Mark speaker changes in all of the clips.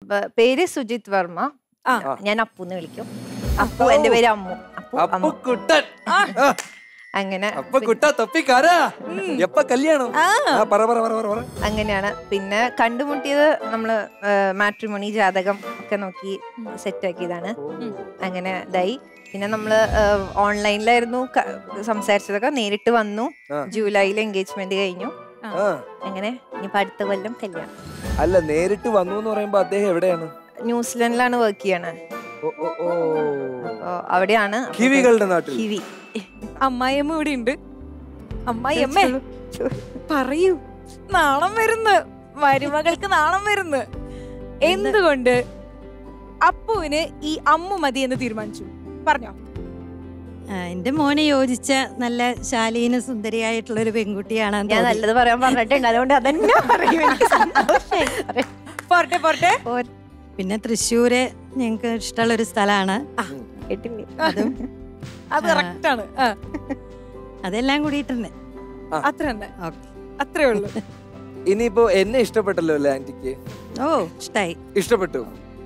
Speaker 1: ബ- പേര് സുജിത് വർമ്മ
Speaker 2: ആ.
Speaker 1: ഞാൻ അപ്പുന്ന് വിളിക്കും അപ്പു എന്റെ പേര് അമ്മു അപ്പു
Speaker 3: അപ്പൊ
Speaker 1: അമ്മു
Speaker 3: കുട്ടൻ ആ,
Speaker 1: അങ്ങനെ
Speaker 3: അപ്പൊ കുട്ട തൊപ്പിക്കാരാ എപ്പ കല്യാണം ആ, പറ പറ പറ പറ പറ
Speaker 1: അങ്ങനെയാണ് പിന്നെ കണ്ടുമുട്ടിയത് നമ്മള് മാട്രിമോണി ജാതകം ഒക്കെ നോക്കി സെറ്റ് ആക്കിയതാണ് അങ്ങനെ ഇതായി പിന്നെ നമ്മള് ഓൺലൈനിലായിരുന്നു സംസാരിച്ചതൊക്കെ നേരിട്ട് വന്നു
Speaker 3: ആ.
Speaker 1: ജൂലൈയിൽ എൻഗേജ്മെന്റ് കഴിഞ്ഞു
Speaker 3: ആ
Speaker 1: അങ്ങനെ ഇനിയിപ്പോ അടുത്ത കൊല്ലം കല്യാണം
Speaker 3: അല്ല നേരിട്ട് വന്നു എന്ന് പറയുമ്പോ അദ്ദേഹം എവിടെയാണ്
Speaker 1: ന്യൂസിലൻഡിലാണ് വർക്ക് ചെയ്യണേ
Speaker 3: ഓ ഓ ഓ
Speaker 1: അപ്പൊ അവിടെയാണ്
Speaker 3: കിവികളുടെ നാട്ടിൽ
Speaker 1: കിവി
Speaker 2: അമ്മായിയമ്മ ഇവിടെ ഉണ്ട് അമ്മായിയമ്മേ പറയൂ നാണം വരുന്നു മരുമകൾക്ക് നാണം വരുന്നു എന്തുകൊണ്ട് അപ്പുവിന് ഈ അമ്മു മതി എന്ന് തീരുമാനിച്ചു പറഞ്ഞോ
Speaker 4: ആ, എന്റെ മോനെ യോജിച്ച നല്ല ശാലീന സുന്ദരിയായിട്ടുള്ള ഒരു പെൺകുട്ടിയാണ്
Speaker 1: ഞാൻ നല്ലത് പറയാൻ പറഞ്ഞിട്ടുണ്ട് അതുകൊണ്ട് അതന്നെ പറയും എനിക്ക് സന്തോഷായി പറയാൻ.
Speaker 2: പോരട്ടെ പോരട്ടെ
Speaker 1: പോര്.
Speaker 4: പിന്നെ തൃശ്ശൂര് ഞങ്ങൾക്ക് ഇഷ്ടമുള്ള ഒരു സ്ഥലമാണ്
Speaker 1: കേട്ടില്ലേ
Speaker 4: അതും
Speaker 2: അത് കറക്റ്റ് ആണ് ആ,
Speaker 4: അതെല്ലാം കൂടിയിട്ടുണ്ട്
Speaker 2: അത്ര തന്നെ
Speaker 4: ഓക്കെ
Speaker 2: അത്രേ ഉള്ളൂ
Speaker 3: ഇനിയിപ്പോ എന്നെ ഇഷ്ടപ്പെട്ടല്ലോ അല്ലേ ആന്റിക്ക്
Speaker 4: ഓ ഇഷ്ടായി
Speaker 3: ഇഷ്ടപ്പെട്ടു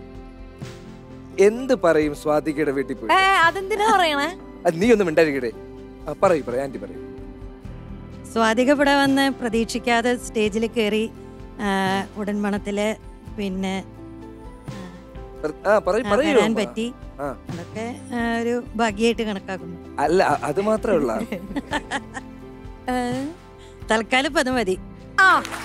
Speaker 3: എന്ത് പറയും സ്വാതികയുടെ വീട്ടിൽ പോയി
Speaker 2: ഏ അതെന്തിനാ പറയണേ
Speaker 3: അത് നീ ഒന്നും മിണ്ടായിരിക്കട്ടെ ആ, പറയൂ പറയൂ ആന്റി പറയൂ
Speaker 4: സ്വാതിക ഇവിടെ വന്ന് പ്രതീക്ഷിക്കാതെ സ്റ്റേജിൽ കയറി ഉടൻമണത്തില് പിന്നെ
Speaker 3: ആ പറയൂ
Speaker 4: ആ,
Speaker 3: പറയൂ
Speaker 4: വരാൻ പറ്റി
Speaker 3: ആ.
Speaker 4: അതൊക്കെ ആ, ഒരു ഭാഗ്യമായിട്ട് കണക്കാക്കുന്നു
Speaker 3: അല്ല അ- അത് മാത്രമേ ഉള്ള
Speaker 2: ഏ,
Speaker 4: തൽക്കാലം ഇപ്പൊ അത് മതി
Speaker 2: ആ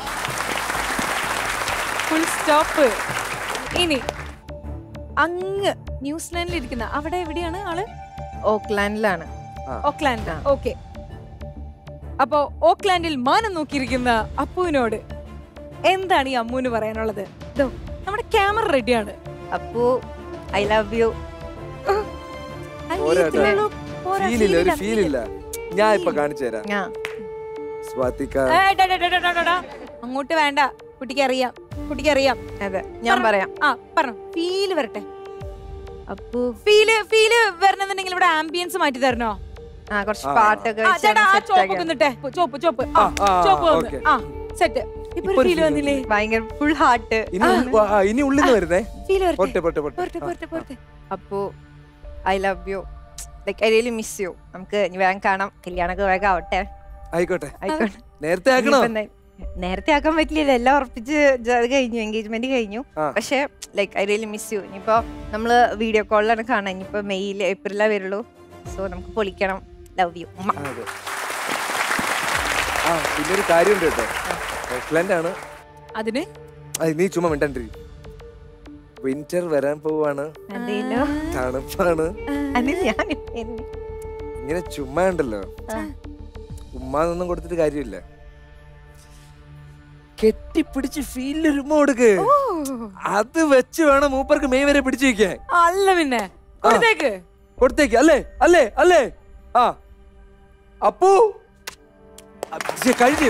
Speaker 2: ഫുൾ സ്റ്റോപ്പ് ഇനി അങ്ങ് ന്യൂസിലാൻഡിൽ ഇരിക്കുന്ന അവിടെ എവിടെയാണ് ആള്
Speaker 1: ഓക്ലാൻഡിലാണ്
Speaker 2: ഓക്ലാൻഡ്
Speaker 1: ആ.
Speaker 2: ഓക്കെ അപ്പോ ഓക്ലാൻഡിൽ മാനം നോക്കിയിരിക്കുന്ന അപ്പുവിനോട് എന്താണ് ഈ അമ്മുവിന് പറയാനുള്ളത് ദോ, നമ്മുടെ ക്യാമറ റെഡിയാണ്
Speaker 1: അപ്പു ഐ ലവ് യു
Speaker 3: പോരാട്ടോ. ഫീലില്ല ഒരു ഫീലില്ല ഞാൻ ഇപ്പൊ കാണിച്ചു തരാം
Speaker 1: ആ
Speaker 3: സ്വാതിക
Speaker 2: അങ്ങോട്ട് വേണ്ട കുട്ടിക്ക് അറിയാം കുട്ടിക്ക് അറിയാം
Speaker 1: അതെ ഞാൻ പറയാം
Speaker 2: ആ പറഞ്ഞു ഫീല് വരട്ടെ
Speaker 1: അപ്പു
Speaker 2: ഫീല് ഫീല് വരണമെന്നുണ്ടെങ്കിൽ ഇവിടെ ആംബിയൻസ് മാറ്റി തരണോ
Speaker 1: ആ കുറച്ച്
Speaker 3: ആ.
Speaker 1: പാട്ടൊക്കെ
Speaker 2: ആ,
Speaker 1: വെച്ച്
Speaker 2: ചേട്ടാ ആ
Speaker 1: set
Speaker 2: ചോപ്പ്
Speaker 1: ആക്കി.
Speaker 2: നിന്നിട്ടെ ചോപ്പ് ചോപ്പ് ആ
Speaker 3: ആ,
Speaker 2: ചോപ്പ് വന്ന്
Speaker 3: okay.
Speaker 2: ആ സെറ്റ് ഇപ്പൊ
Speaker 3: ഇപ്പൊ
Speaker 2: ഒരു
Speaker 3: ഒരു
Speaker 2: ഫീല്
Speaker 3: feel
Speaker 2: വന്നില്ലേ
Speaker 1: ഭയങ്കര ഫുൾ ഹാർട്ട്
Speaker 3: ഇനി ഉൾ- ആ, ഇനി ഉള്ളിൽ നിന്ന് വരുന്നേ
Speaker 2: ഫീല് വരട്ടെ
Speaker 3: പോട്ടെ പോട്ടെ പോട്ടെ
Speaker 2: പോരട്ടെ
Speaker 3: ആ,
Speaker 2: പോരട്ടെ പോരട്ടെ
Speaker 1: Appu I love you like I really miss you നമുക്ക് ഇനി വേഗം കാണാം കല്യാണമൊക്കെ വേഗം ആവട്ടെ
Speaker 3: ആയിക്കോട്ടെ
Speaker 1: ആയിക്കോട്ടെ
Speaker 3: നേരത്തെ ആക്കണോ
Speaker 1: ഇനിയിപ്പോ എന്താ- നേരത്തെ ആക്കാൻ പറ്റില്ല എല്ലാം ഉറപ്പിച്ച് ജ- അത് കഴിഞ്ഞു എൻഗേജ്മെന്റ് കഴിഞ്ഞു
Speaker 3: ആ.
Speaker 1: പക്ഷെ like I really miss you ഇനിയിപ്പോ നമ്മള് വീഡിയോ കോളിലാണ് കാണാൻ ഇനിയിപ്പോ മെയ്യിൽ ഏപ്രിലേ വരുള്ളൂ സോ നമുക്ക് പൊളിക്കണം ലവ് യു
Speaker 3: ആ, അതെ. ആ പിന്നെ ഒരു കാര്യമുണ്ട് കേട്ടോ ഓക്ലൻഡ് ആണ്
Speaker 2: അതിന്
Speaker 3: അത് നീ ചുമ്മാ മിണ്ടണ്ടിരി വിന്റർ വരാൻ പോവാണ്
Speaker 1: അതേലോ
Speaker 3: തണുപ്പാണ്
Speaker 1: അത് ഞാൻ എന്നെ
Speaker 3: ഇങ്ങനെ ചുമ്മാ ഉണ്ടല്ലോ
Speaker 1: ആ.
Speaker 3: ഉമ്മാന്നൊന്നും കൊടുത്തിട്ട് കാര്യമില്ല കെട്ടിപ്പിടിച്ച് ഫീലിൽ ഉമ്മ കൊടുക്ക് അത് വെച്ച് വേണം മൂപ്പർക്ക് മെയ് വരെ പിടിച്ചു വെക്കാൻ
Speaker 2: അല്ല പിന്നെ കൊടുത്തേക്ക്
Speaker 3: കൊടുത്തേക്ക് അല്ലേ അല്ലേ അല്ലേ ആ അപ്പു അ, ശ്ശെ, കഴിഞ്ഞു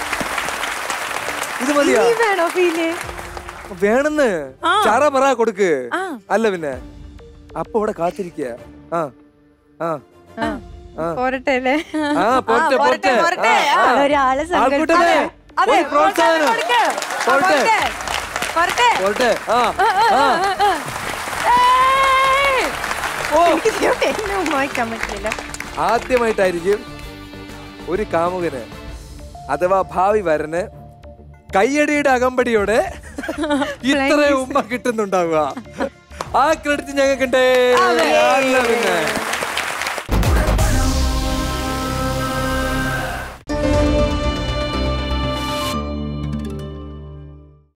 Speaker 3: ഇത് മതിയാ
Speaker 1: നീ വേണോ ഫീല്
Speaker 3: വേണമെന്ന്
Speaker 2: ആ.
Speaker 3: ചാറ പറ കൊടുക്ക്
Speaker 2: ആ
Speaker 3: അല്ല പിന്നെ അപ്പൊ ഇവിടെ കാത്തിരിക്കുക ആ ആ ആ
Speaker 1: പോരട്ടെ അല്ലേ
Speaker 3: ആ പോട്ടെ
Speaker 2: ആ, പോരട്ടെ,
Speaker 3: പോട്ടെ
Speaker 2: പോരട്ടെ.
Speaker 3: ആ, ആ.
Speaker 1: ഒരാളെ
Speaker 3: ആൾക്കൂട്ടമേ,
Speaker 2: അതെ
Speaker 3: ഒരു പ്രോത്സാഹനം
Speaker 2: കൊടുക്ക്. ആ,
Speaker 3: പോരട്ടെ.
Speaker 2: പോരട്ടെ. പോരട്ടെ.
Speaker 3: പോട്ടെ ആ ആ
Speaker 2: ഏയ്.
Speaker 3: ഓ
Speaker 1: എനിക്ക് ഇതിനോട് എന്നെ ഉമ്മാക്കാൻ പറ്റില്ല
Speaker 3: ആദ്യമായിട്ടായിരിക്കും ഒരു കാമുകന് അഥവാ ഭാവി വരന് കയ്യടിയുടെ അകമ്പടിയോടെ ഇത്ര ഉമ്മ കിട്ടുന്നുണ്ടാവുക ആ ക്രെഡിറ്റ് ഞങ്ങൾക്കുണ്ടേ അല്ല പിന്നെ